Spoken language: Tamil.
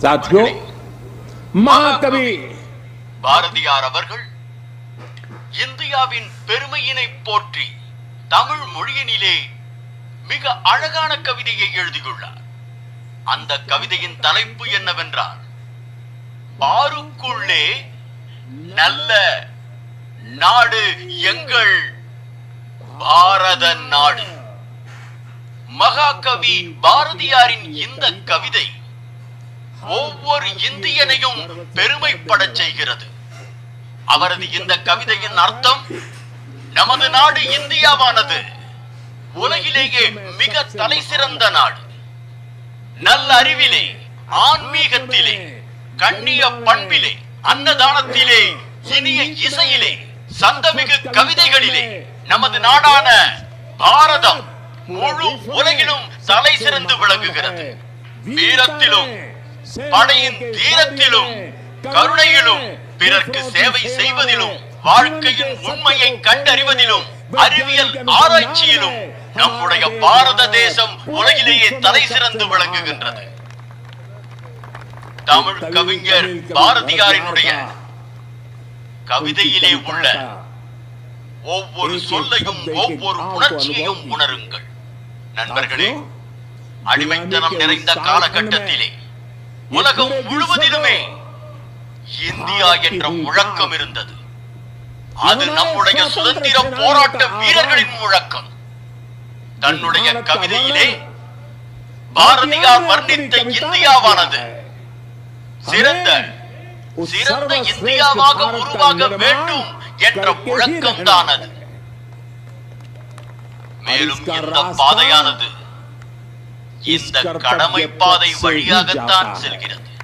साथियों महाकवि பாரதியார் அவர்கள் இந்தியாவின் பெருமையினை போற்றி தமிழ் மொழியினிலே மிக அழகான கவிதையை எழுதியுள்ளார் அந்த கவிதையின் தலைப்பு என்னவென்றால் பாருக்குள்ளே நல்ல நாடு எங்கள் பாரத நாடு மகாகவி பாரதியாரின் இந்த கவிதை ஒவ்வொரு இந்தியனையும் பெருமைப்படச் செய்கிறது அவரது இந்த கவிதையின் அர்த்தம் நமது நாடு இந்தியாவானது உலகிலேயே மிக தலை சிறந்த நாடு நல்ல அறிவிலே ஆன்மீகத்திலே கண்ணிய பண்பிலே அன்னதானத்திலே இனிய இசையிலே சந்தமிகு கவிதைகளிலே நமது நாடான பாரதம் முழு உலகிலும் தலை சிறந்து விளங்குகிறது வீரத்திலும் படையின் தீரத்திலும் கருணையிலும் பிறர்க்கு சேவை செய்வதிலும் வாழ்க்கையின் உண்மையை கண்டறிவதிலும் அறிவியல் ஆராய்ச்சியிலும் நம்முடைய பாரத தேசம் உலகிலேயே தலை சிறந்து விளங்குகின்றது தமிழ் கவிஞர் பாரதியாரினுடைய கவிதையிலே உள்ள ஒவ்வொரு சொல்லையும் ஒவ்வொரு உணர்ச்சியையும் உணருங்கள் நண்பர்களே அடிமைத்தனம் நிறைந்த காலகட்டத்திலே உலகம் முழுவதிலுமே இந்தியா என்ற முழக்கம் இருந்தது அது நம்முடைய சுதந்திர போராட்ட வீரர்களின் முழக்கம் தன்னுடைய கவிதையிலே பாரதியார் வர்ணித்த இந்தியாவானது சிறந்த சிறந்த இந்தியாவாக உருவாக வேண்டும் என்ற முழக்கம் தான் அது மேலும் இந்த பாதையானது இந்த கடமை பாதை வழியாகத்தான் செல்கிறது